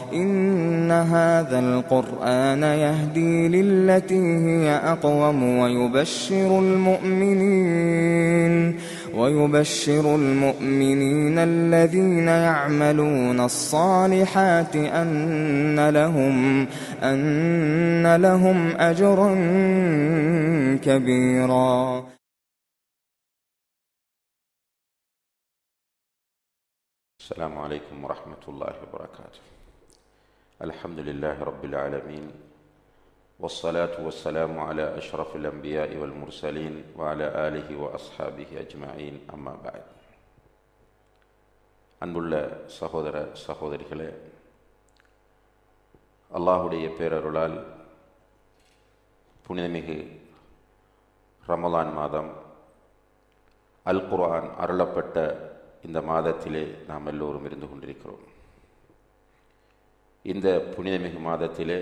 إن هذا القرآن يهدي للتي هي أقوم ويبشر المؤمنين ويبشر المؤمنين الذين يعملون الصالحات أن لهم أن لهم أجرا كبيرا السلام عليكم ورحمة الله وبركاته الحمد لله رب العالمين والصلاة والسلام على أشرف الأنبياء والمرسلين وعلى آله وأصحابه أجمعين أما بعد அன்புள்ள சகோதர சகோதரிகளே அல்லாஹுடைய பேரருளால் புனிதமிகு ரமலான் மாதம் அல் குர்ஆன் அருளப்பட்ட இந்த மாதத்திலே நாம் எல்லோரும் இருந்து கொண்டிருக்கிறோம் இந்த புனிதமிகு மாதத்திலே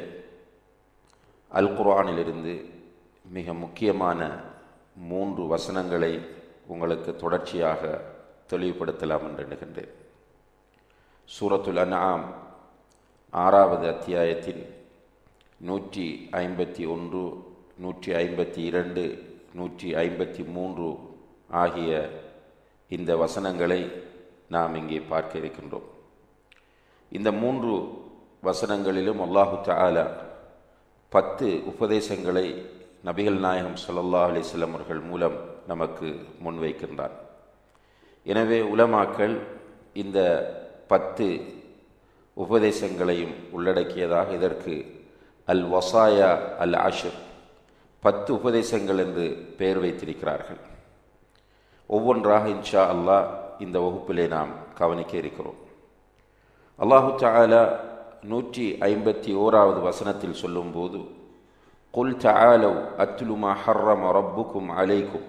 அல் குர்ஆனிலிருந்து மிக முக்கியமான மூன்று வசனங்களை உங்களுக்கு தொடர்ச்சியாக தெளிவுபடுத்தலாம் என்று எண்ணுகின்றேன் சூரத்துல் அன்ஆம் ஆறாவது அத்தியாயத்தின் நூற்றி ஐம்பத்தி ஒன்று நூற்றி ஐம்பத்தி இரண்டு நூற்றி ஐம்பத்தி மூன்று ஆகிய இந்த வசனங்களை நாம் இங்கே பார்க்க இருக்கின்றோம் இந்த மூன்று வசனங்களிலும் அல்லாஹு தஆலா பத்து உபதேசங்களை நபிகள் நாயகம் ஸல்லல்லாஹு அலைஹி வஸல்லம் அவர்கள் மூலம் நமக்கு முன்வைக்கின்றார் எனவே உலமாக்கள் இந்த பத்து உபதேசங்களையும் உள்ளடக்கியதாக இதற்கு அல் வசாயா அல் ஆஷிர் பத்து உபதேசங்கள் என்று பெயர் வைத்திருக்கிறார்கள் ஒவ்வொன்றாக இன்ஷா அல்லாஹ் இந்த வகுப்பிலே நாம் கவனிக்க இருக்கிறோம் அல்லாஹு தஆலா நூற்றி ஐம்பத்தி ஓராவது வசனத்தில் சொல்லும்போது குல் தஆலவ் அத்லுமா ஹர்ரம ரப்புக்கும் அலைக்கும்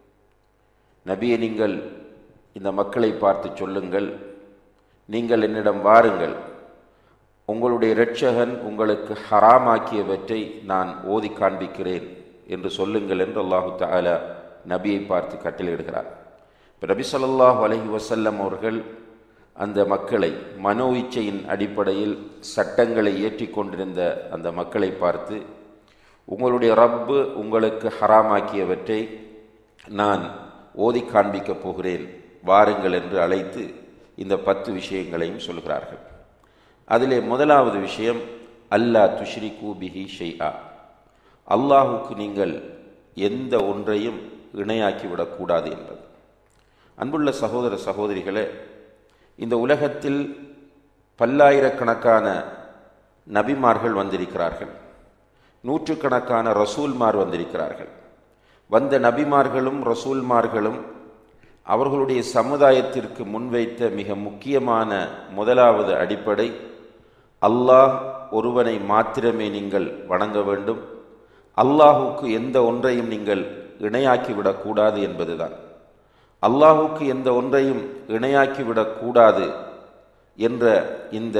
நபியை நீங்கள் இந்த மக்களை பார்த்து சொல்லுங்கள் நீங்கள் என்னிடம் வாருங்கள் உங்களுடைய இரட்சகன் உங்களுக்கு ஹராமாக்கியவற்றை நான் ஓதி காண்பிக்கிறேன் என்று சொல்லுங்கள் என்று அல்லாஹு தஆலா நபியை பார்த்து கட்டளையிடுகிறார் இப்போ நபி ஸல்லல்லாஹு அலைஹி வஸல்லம் அவர்கள் அந்த மக்களை மனோ இச்சையின் அடிப்படையில் சட்டங்களை ஏற்றி கொண்டிருந்த அந்த மக்களை பார்த்து உங்களுடைய ரப்பு உங்களுக்கு ஹராமாக்கியவற்றை நான் ஓதி காண்பிக்கப் போகிறேன் வாருங்கள் என்று அழைத்து இந்த பத்து விஷயங்களையும் சொல்கிறார்கள் அதிலே முதலாவது விஷயம் அல்லா துஷ்ரி கூபிஹி ஷெய்ஆ அல்லாஹுக்கு நீங்கள் எந்த ஒன்றையும் இணையாக்கிவிடக்கூடாது என்பது அன்புள்ள சகோதர சகோதரிகளே இந்த உலகத்தில் பல்லாயிரக்கணக்கான நபிமார்கள் வந்திருக்கிறார்கள் நூற்றுக்கணக்கான ரசூல்மார் வந்திருக்கிறார்கள் வந்த நபிமார்களும் ரசூல்மார்களும் அவர்களுடைய சமுதாயத்திற்கு முன்வைத்த மிக முக்கியமான முதலாவது அடிப்படை அல்லாஹ் ஒருவனை மாத்திரமே நீங்கள் வணங்க வேண்டும் அல்லாஹுக்கு எந்த ஒன்றையும் நீங்கள் இணையாக்கிவிடக்கூடாது என்பதுதான் அல்லாஹுக்கு எந்த ஒன்றையும் இணையாக்கிவிடக்கூடாது என்ற இந்த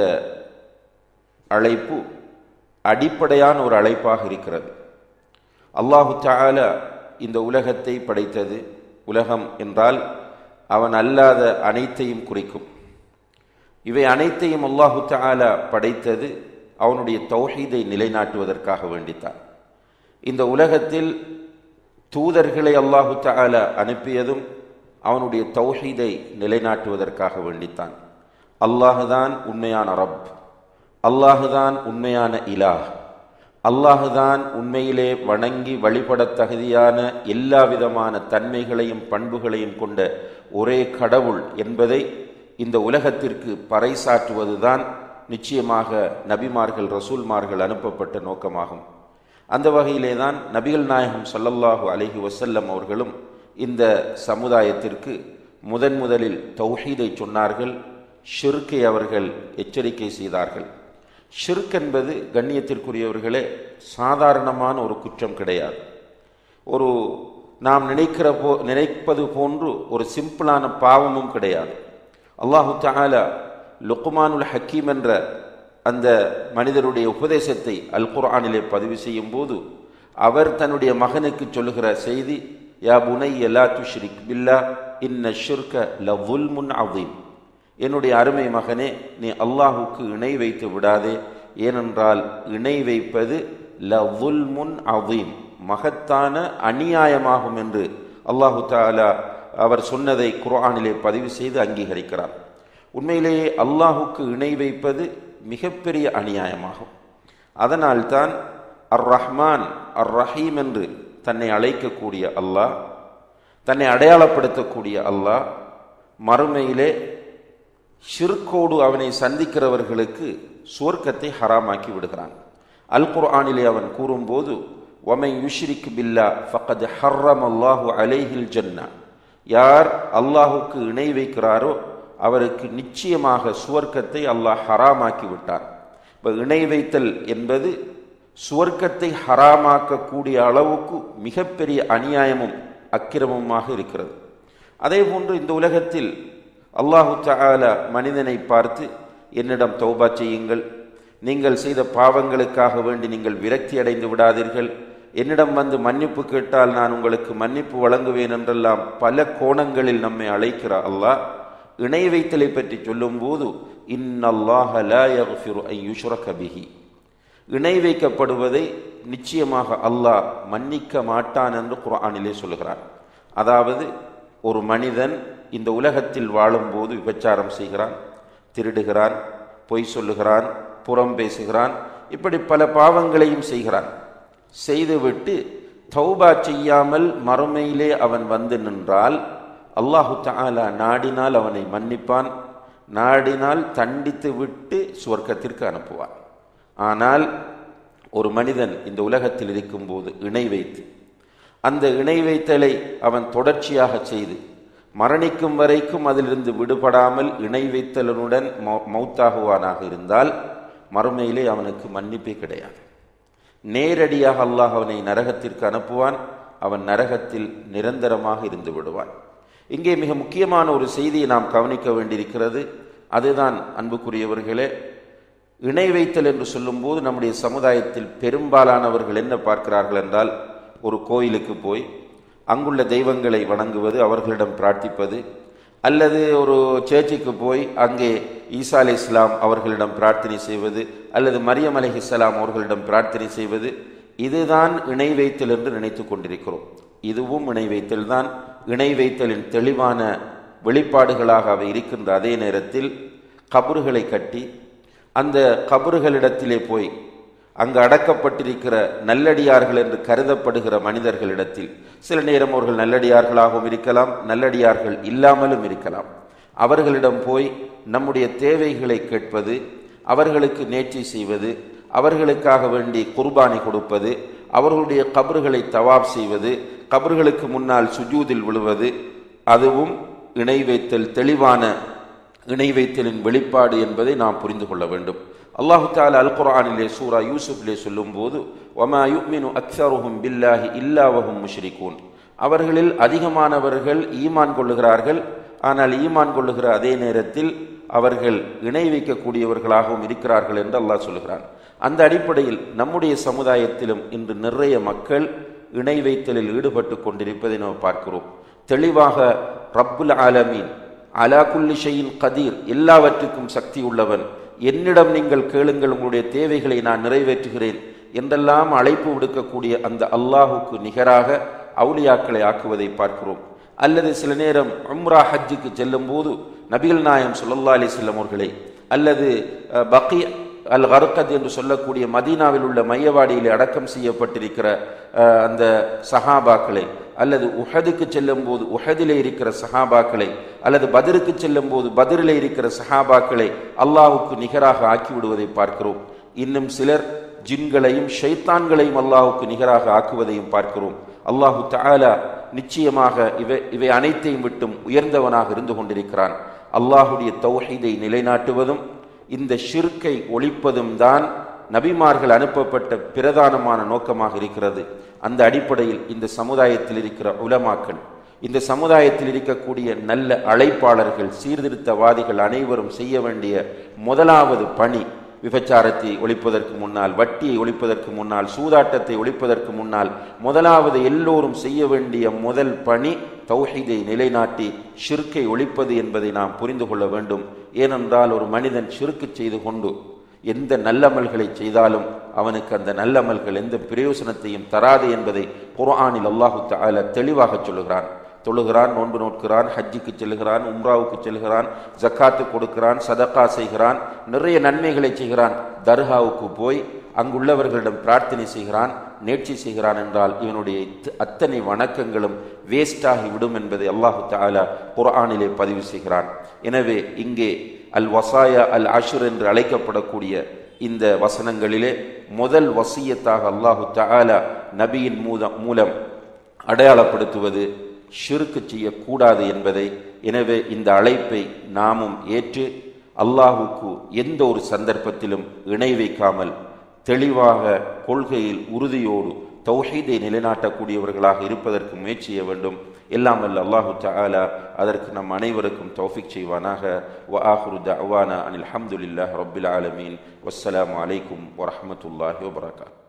அழைப்பு அடிப்படையான ஒரு அழைப்பாக இருக்கிறது அல்லாஹு தாலா இந்த உலகத்தை படைத்தது உலகம் என்றால் அவன் அல்லாத அனைத்தையும் குறிக்கும் இவை அனைத்தையும் அல்லாஹு தாலா படைத்தது அவனுடைய தௌஹீதை நிலைநாட்டுவதற்காக வேண்டித்தான் இந்த உலகத்தில் தூதர்களை அல்லாஹு தாலா அனுப்பியதும் அவனுடைய தௌஹீதை நிலைநாட்டுவதற்காக வேண்டித்தான் அல்லாஹுதான் உண்மையான ரப் அல்லாஹுதான் உண்மையான இலாஹ் அல்லாஹுதான் உண்மையிலே வணங்கி வழிபடத் தகுதியான எல்லா விதமான தன்மைகளையும் பண்புகளையும் கொண்ட ஒரே கடவுள் என்பதை இந்த உலகத்திற்கு பறைசாற்றுவதுதான் நிச்சயமாக நபிமார்கள் ரசூல்மார்கள் அனுப்பப்பட்ட நோக்கமாகும் அந்த வகையிலே தான் நபிகள் நாயகம் ஸல்லல்லாஹு அலைஹி வஸல்லம் அவர்களும் இந்த சமுதாயத்திற்கு முதன் முதலில் தௌஹீதை சொன்னார்கள் ஷிர்கை அவர்கள் எச்சரிக்கை செய்தார்கள் ஷிர்க் என்பது கண்ணியத்திற்குரியவர்களே சாதாரணமான ஒரு குற்றம் கிடையாது ஒரு நாம் நினைக்கிற போ நினைப்பது போன்று ஒரு சிம்பிளான பாவமும் கிடையாது அல்லாஹு தஆலா லுக்மானுல் ஹக்கீம் என்ற அந்த மனிதருடைய உபதேசத்தை அல் குர்ஆனிலே பதிவு செய்யும் போது அவர் தன்னுடைய மகனுக்கு சொல்லுகிற செய்தி யா புனை லா துஷ்ரிக் பில்லா இன்ன ஷிர்க லவுல்முன் அதீம் என்னுடைய அருமை மகனே நீ அல்லாஹுக்கு இணை வைத்து விடாதே ஏனென்றால் இணை வைப்பது லவுல்முன் அவீம் மகத்தான அநியாயமாகும் என்று அல்லாஹு தாலா அவர் சொன்னதை குர்ஆனிலே பதிவு செய்து அங்கீகரிக்கிறார் உண்மையிலேயே அல்லாஹுக்கு இணை வைப்பது மிகப்பெரிய அநியாயமாகும் அதனால்தான் அர் ரஹ்மான் அர் ரஹீம் என்று தன்னை அழைக்கக்கூடிய அல்லாஹ் தன்னை அடையாளப்படுத்தக்கூடிய அல்லாஹ் மறுமையிலே ஷிர்கோடு அவனை சந்திக்கிறவர்களுக்கு சுவர்க்கத்தை ஹராமாக்கி விடுகிறான் அல் குர்ஆனிலே அவன் கூறும்போது ஒமை யுஷ்ரிக் பில்லா ஃபகத் ஹர்ரம் அல்லாஹு அலைஹில் ஜன்னா யார் அல்லாஹுக்கு இணை வைக்கிறாரோ அவருக்கு நிச்சயமாக சுவர்க்கத்தை அல்லாஹ் ஹராமாக்கி விட்டான் இப்போ இணை வைத்தல் என்பது சுவர்க்கத்தை ஹராமாக்கக்கூடிய அளவுக்கு மிகப்பெரிய அநியாயமும் அக்கிரமமாக இருக்கிறது அதே போன்று இந்த உலகத்தில் அல்லாஹு தஆலா மனிதனை பார்த்து என்னிடம் தௌபா செய்யுங்கள் நீங்கள் செய்த பாவங்களுக்காக வேண்டி நீங்கள் விரக்தி அடைந்து விடாதீர்கள் என்னிடம் வந்து மன்னிப்பு கேட்டால் நான் உங்களுக்கு மன்னிப்பு வழங்குவேன் என்றெல்லாம் பல கோணங்களில் நம்மை அழைக்கிறார் அல்லாஹ் இணை வைத்தலை பற்றி சொல்லும்போது இன்னல்லாஹ லா யக்ஃபிரு அன் யுஷ்ரக பிஹி இணை வைக்கப்படுவதை நிச்சயமாக அல்லாஹ் மன்னிக்க மாட்டான் என்று குர்ஆனிலே சொல்கிறான் அதாவது ஒரு மனிதன் இந்த உலகத்தில் வாழும்போது விபச்சாரம் செய்கிறான் திருடுகிறான் பொய் சொல்லுகிறான் புறம் பேசுகிறான் இப்படி பல பாவங்களையும் செய்கிறான் செய்துவிட்டு தௌபா செய்யாமல் மறுமையிலே அவன் வந்து நின்றால் அல்லாஹு தஆலா நாடினால் அவனை மன்னிப்பான் நாடினால் தண்டித்து விட்டு சுவர்க்கத்திற்கு அனுப்புவான் ஆனால் ஒரு மனிதன் இந்த உலகத்தில் இருக்கும்போது இணை வைத்து அந்த இணை வைத்தலை அவன் தொடர்ச்சியாக செய்து மரணிக்கும் வரைக்கும் அதிலிருந்து விடுபடாமல் இணை வைத்தலனுடன் மௌத்தாகுவானாக இருந்தால் மறுமையிலே அவனுக்கு மன்னிப்பே கிடையாது நேரடியாக அல்லாஹ் அவனை நரகத்திற்கு அனுப்புவான் அவன் நரகத்தில் நிரந்தரமாக இருந்து விடுவான் இங்கே மிக முக்கியமான ஒரு செய்தியை நாம் கவனிக்க வேண்டியிருக்கிறது அதுதான் அன்புக்குரியவர்களே இணை வைத்தல் என்று சொல்லும்போது நம்முடைய சமுதாயத்தில் பெரும்பாலானவர்கள் என்ன பார்க்கிறார்கள் என்றால் ஒரு கோயிலுக்கு போய் அங்குள்ள தெய்வங்களை வணங்குவது அவர்களிடம் பிரார்த்திப்பது அல்லது ஒரு சேர்ச்சுக்கு போய் அங்கே ஈசா அலி இஸ்லாம் அவர்களிடம் பிரார்த்தனை செய்வது அல்லது மரியம் அலி இஸ்லாம் அவர்களிடம் பிரார்த்தனை செய்வது இதுதான் இணை வைத்தல் என்று நினைத்து கொண்டிருக்கிறோம் இதுவும் இணை வைத்தல் தான் இணை வைத்தலின் தெளிவான வெளிப்பாடுகளாக அவை இருக்கின்ற அதே நேரத்தில் கபறுகளை கட்டி அந்த கபறுகளிடத்திலே போய் அங்கு அடக்கப்பட்டிருக்கிற நல்லடியார்கள் என்று கருதப்படுகிற மனிதர்களிடத்தில் சில நேரம் அவர்கள் நல்லடியார்களாகவும் இருக்கலாம் நல்லடியார்கள் இல்லாமலும் இருக்கலாம் அவர்களிடம் போய் நம்முடைய தேவைகளை கேட்பது அவர்களுக்கு நேர்ச்சி செய்வது அவர்களுக்காக வேண்டி குர்பானி கொடுப்பது அவர்களுடைய கபறுகளை தவாப் செய்வது கபர்களுக்கு முன்னால் சுஜூதில் விழுவது அதுவும் இணை வைத்தல் தெளிவான இணை வைத்தலின் வெளிப்பாடு என்பதை நாம் புரிந்து கொள்ள வேண்டும் அல்லாஹு தாலா அல் குர்ஆனிலே சூரா யூசுஃப்லே சொல்லும்போது ஒமா யுக்மினு அக்ஸருஹும் பில்லாஹி இல்லாவஹும் முஷ்ரிகூன் அவர்களில் அதிகமானவர்கள் ஈமான் கொள்ளுகிறார்கள் ஆனால் ஈமான் கொள்ளுகிற அதே நேரத்தில் அவர்கள் இணை வைக்கக்கூடியவர்களாகவும் இருக்கிறார்கள் என்று அல்லாஹ் சொல்கிறான் அந்த அடிப்படையில் நம்முடைய சமுதாயத்திலும் இன்று நிறைய மக்கள் இணை வைத்தலில் ஈடுபட்டு கொண்டிருப்பதை நாம் பார்க்கிறோம் தெளிவாக ரப்புல் ஆலமீன் அலா குல்லி ஷையின் கதீர் எல்லாவற்றுக்கும் சக்தி உள்ளவன் என்னிடம் நீங்கள் கேளுங்கள் உங்களுடைய தேவைகளை நான் நிறைவேற்றுகிறேன் என்றெல்லாம் அழைப்பு விடுக்கக்கூடிய அந்த அல்லாஹுக்கு நிகராக அவுலியாக்களை ஆக்குவதை பார்க்கிறோம் அல்லது சில நேரம் உம்ரா ஹஜ்ஜுக்கு செல்லும் போது நபிகள் நாயம் சுல்லா அலி செல்லம் அவர்களை அல்லது பக்கி அல் கர்கத் என்று சொல்லக்கூடிய மதீனாவில் உள்ள மையவாடியில் அடக்கம் செய்யப்பட்டிருக்கிற அந்த சஹாபாக்களை அல்லது உஹதுக்கு செல்லும் போது உஹதிலே இருக்கிற சஹாபாக்களை அல்லது பதிருக்கு செல்லும் போது பதிரிலே இருக்கிற சஹாபாக்களை அல்லாஹுக்கு நிகராக ஆக்கி விடுவதை பார்க்கிறோம் இன்னும் சிலர் ஜின்களையும் ஷைத்தான்களையும் அல்லாஹுக்கு நிகராக ஆக்குவதையும் பார்க்கிறோம் அல்லாஹு தாலா நிச்சயமாக இவை இவை அனைத்தையும் விட்டும் உயர்ந்தவனாக இருந்து கொண்டிருக்கிறான் அல்லாஹுடைய தௌஹீதை நிலைநாட்டுவதும் இந்த ஷிர்கை ஒழிப்பதும் தான் நபிமார்கள் அனுப்பப்பட்ட பிரதானமான நோக்கமாக இருக்கிறது அந்த அடிப்படையில் இந்த சமுதாயத்தில் இருக்கிற உலமாக்கள் இந்த சமுதாயத்தில் இருக்கக்கூடிய நல்ல அழைப்பாளர்கள் சீர்திருத்தவாதிகள் அனைவரும் செய்ய வேண்டிய முதலாவது பணி விபச்சாரத்தை ஒழிப்பதற்கு முன்னால் வட்டியை ஒழிப்பதற்கு முன்னால் சூதாட்டத்தை ஒழிப்பதற்கு முன்னால் முதலாவது எல்லோரும் செய்ய வேண்டிய முதல் பணி தௌஹீதை நிலைநாட்டி ஷிர்கை ஒழிப்பது என்பதை நாம் புரிந்து கொள்ள வேண்டும் ஏனென்றால் ஒரு மனிதன் சிறுக்கு செய்து கொண்டு எந்த நல்லமல்களை செய்தாலும் அவனுக்கு அந்த நல்லமல்கள் எந்த பிரயோசனத்தையும் தராது என்பதை குர்ஆனில் அல்லாஹு தஆலா தெளிவாக சொல்லுகிறான் தொழுகிறான் நோன்பு நோட்கிறான் ஹஜ்ஜுக்கு செல்கிறான் உம்ராவுக்கு செல்கிறான் ஜக்காத்து கொடுக்கிறான் சதக்கா செய்கிறான் நிறைய நன்மைகளை செய்கிறான் தர்காவுக்கு போய் அங்குள்ளவர்களிடம் பிரார்த்தனை செய்கிறான் நேர்ச்சி செய்கிறான் என்றால் இவனுடைய இத்த- அத்தனை வணக்கங்களும் வேஸ்டாகி விடும் என்பதை அல்லாஹு தஆலா குர்ஆனிலே பதிவு செய்கிறான் எனவே இங்கே அல் வசாயா அல் அஷுர் என்று அழைக்கப்படக்கூடிய இந்த வசனங்களிலே முதல் வசியத்தாக அல்லாஹு தஆலா நபியின் மூலம் மூலம் அடையாளப்படுத்துவது ஷிருக்கு செய்யக்கூடாது என்பதை எனவே இந்த அழைப்பை நாமும் ஏற்று அல்லாஹுக்கு எந்த ஒரு சந்தர்ப்பத்திலும் இணை வைக்காமல் தெளிவாக கொள்கையில் உறுதியோடு தௌஹீதை நிலைநாட்டக்கூடியவர்களாக இருப்பதற்கு முயற்சி செய்ய வேண்டும் எல்லாம் வல்ல அல்லாஹு தஆலா அதற்கு நம் அனைவருக்கும் தௌஃபிக் செய்வானாக வ ஆஹிரு தஅவானா அனில் ஹம்துலில்லாஹி ரப்பில் ஆலமீன் வஸ்ஸலாமு அலைக்கும் வரஹ்மத்துல்லாஹி வபரகாத்துஹு